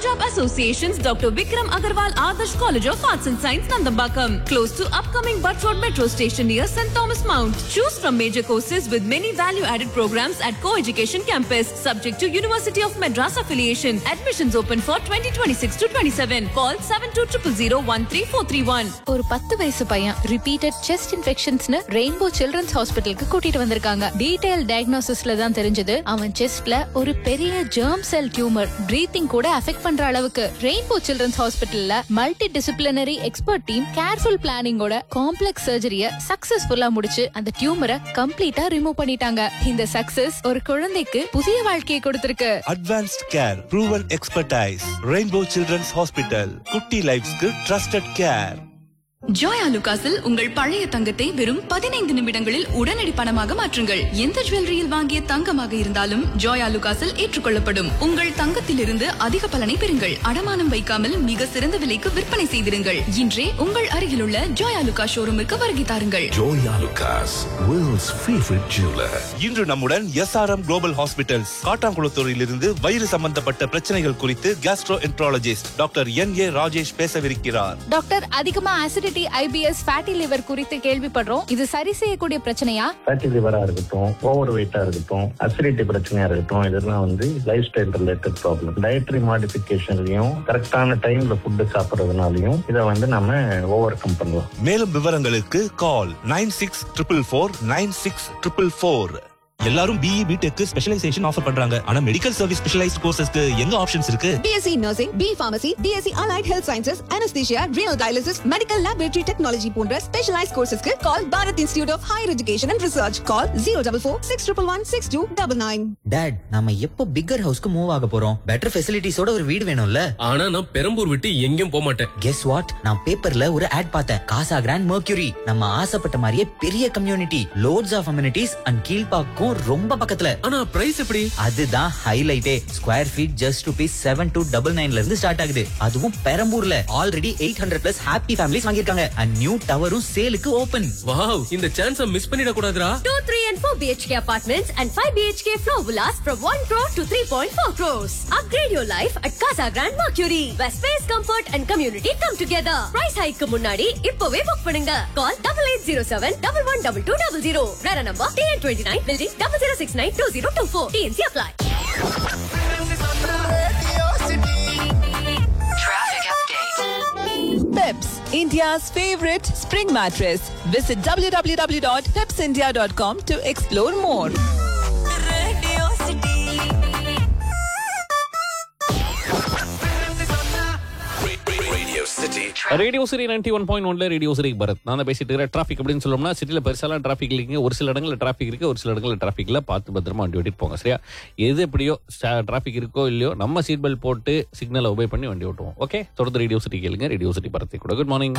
Punjab Association's Dr. Vikram Agarwal Adarsh College of Arts and Science, Nandambakam, close to upcoming Butt Road Metro Station near St. Thomas Mount. Choose from major courses with many value-added programs at Co-Education Campus, subject to University of Madras affiliation. Admissions open for 2026 to 27. Call 7200 ஒரு பத்து வயசு பையன் repeated chest இன்ஃபெக்ஷன்ஸ்னு Rainbow children's ஹாஸ்பிட்டலுக்கு கூட்டிட்டு வந்திருக்காங்க detail டயக்னோசிஸ்ல தான் தெரிஞ்சது அவன் செஸ்ட்ல ஒரு பெரிய ஜெர்ம் செல் டியூமர் பிரீத்திங் கூட அஃபெக்ட் பண்ற அளவுக்கு ரெயின்போ சில்ட்ரன்ஸ் ஹாஸ்பிட்டல்ல multi disciplinary expert team careful பிளானிங்கோட காம்ப்ளெக்ஸ் சர்ஜரிய சக்சஸ்ஃபுல்லா முடிச்சு அந்த டியூமரை கம்ப்ளீட்டா ரிமூவ் பண்ணிட்டாங்க இந்த சக்சஸ் ஒரு குழந்தைக்கு புதிய வாழ்க்கையை கொடுத்திருக்கு advanced care proven expertise Rainbow children's hospital குட்டி லைஃப்ஸ்க்கு ட்ரஸ்டட் கேர் ஜோயா லுகாஸில் உங்கள் பழைய தங்கத்தை வெறும் பதினைந்து நிமிடங்களில் உடனடி பணமாக மாற்றுங்கள் எந்த ஜுவல்லரியில் வாங்கிய தங்கமாக இருந்தாலும் ஜோயா லுகாஸில் ஏற்றுக்கொள்ளப்படும் உங்கள் தங்கத்திலிருந்து அதிக பலனை பெறுங்கள் அடமானம் வைக்காமல் மிக சிறந்த விலைக்கு விற்பனை செய்திருங்கள் இன்றே உங்கள் அருகிலுள்ள ஜோயா லுகா ஷோரூமுக்கு வருகை தாருங்கள் Joya Lucas, world's favorite jeweler. இன்று நம்முடன் எஸ்ஆர்எம் குளோபல் ஹாஸ்பிட்டல்ஸ் காட்டாங்குளத்தூரில் இருந்து வயிறு சம்பந்தப்பட்ட பிரச்சனைகள் குறித்து gastroenterologist doctor N A Rajesh பேசவிருக்கிறார் டாக்டர் அதிகமா அசிடிட்டி ஐபிஎஸ் ஃபேட்டி லிவர் குறித்து கேள்விப்படுறோம் இது சரி செய்யக்கூடிய பிரச்சனையா ஃபேட்டி லிவரா இருக்கட்டும் ஓவர் வெயிட்டா இருக்கட்டும் அசிடிட்டி பிரச்சனையா இருக்கட்டும் இதெல்லாம் வந்து life style related problem dietary மாடிஃபிகேஷன்லயும் கரெக்டான டைம்ல ஃபுட்டு சாப்பிட்றதுனாலையும் இதை வந்து நம்ம ஓவர் கம் பண்ணலாம் மேலும் விவரங்களுக்கு call nine six triple four nine six triple four எல்லாரும் பிஇ பிடெக் ஸ்பெஷலைசேஷன் ஆஃபர் பண்றாங்க ஆனா மெடிக்கல் சர்வீஸ் ஸ்பெஷலைஸ்ட் கோர்சஸ்க்கு எங்க ஆப்ஷன்ஸ் இருக்கு BSc Nursing, B Pharmacy, BSc Allied Health Sciences, Anesthesia, Renal Dialysis, Medical Laboratory Technology போன்ற specialized courses-க்கு call Bharat Institute of Higher Education and Research. Call 044-611-6299. டாட் நாம எப்போ bigger ஹவுஸ்க்கு move ஆக போறோம் பெட்டர் ஃபெசிலிட்டிஸோட ஒரு வீடு வேணும்ல ஆனா நான் பெரம்பூர் விட்டு எங்கேயும் போக மாட்டேன் கெஸ் வாட் நான் பேப்பர்ல ஒரு ஆட் பார்த்தேன் காசா கிராண்ட் மர்க்யூரி நம்ம ஆசைப்பட்ட மாதிரியே பெரிய community lots of amenities and கீழ்பாக்கும் ரொம்ப பக்கத்துல ஆனா பிரைஸ் எப்படி அதுதான் ஹைலைட்டே square feet just rupees seven two double நைன்ல இருந்து ஸ்டார்ட் ஆகுது அதுவும் பெரம்பூர்ல already eight hundred plus happy families வாங்கியிருக்காங்க அண்ட் நியூ டவரும் சேலுக்கு ஓபன் வாவ் இந்த சான்ஸ மிஸ் பண்ணிட கூடாதுடா 2, 3 and 4 BHK apartments and 5 BHK floor villas from 1 crore to 3.4 crores. Upgrade your life at Casa Grand Mercury, where space, comfort and community come together. Price hike முன்னாடி இப்பவே book பண்ணுங்க. Call 8807 112200. Rara number TN29 building 0069 2024. TNC apply. Peps, India's favorite spring mattress. Visit www.pepsindia.com to explore more. Radio City. Radio city ninety one point ஒன்ல radio city Bharath நான் தான் பேசிட்டு இருக்கிறேன் traffic அப்படின்னு சொல்லணும்னா சிட்டில பெருசாலாம் டிராஃபிக் இல்லைங்க ஒரு சில இடங்கள்ல டிராஃபிக் இருக்கு ஒரு சில இடங்கள்ல டிராஃபிக் இல்ல பார்த்து பத்திரமா வண்டி ஓட்டிட்டு போங்க சரியா எது எப்படியோ டிராஃபிக் இருக்கோ இல்லையோ நம்ம சீட் பெல்ட் போட்டு சிக்னலை ஒபே பண்ணி வண்டி ஓட்டுவோம் ஓகே தொடர்ந்து ரேடியோ சிட்டி கேளுங்க ரேடியோ சிட்டி பரத்தை கூட குட் மார்னிங்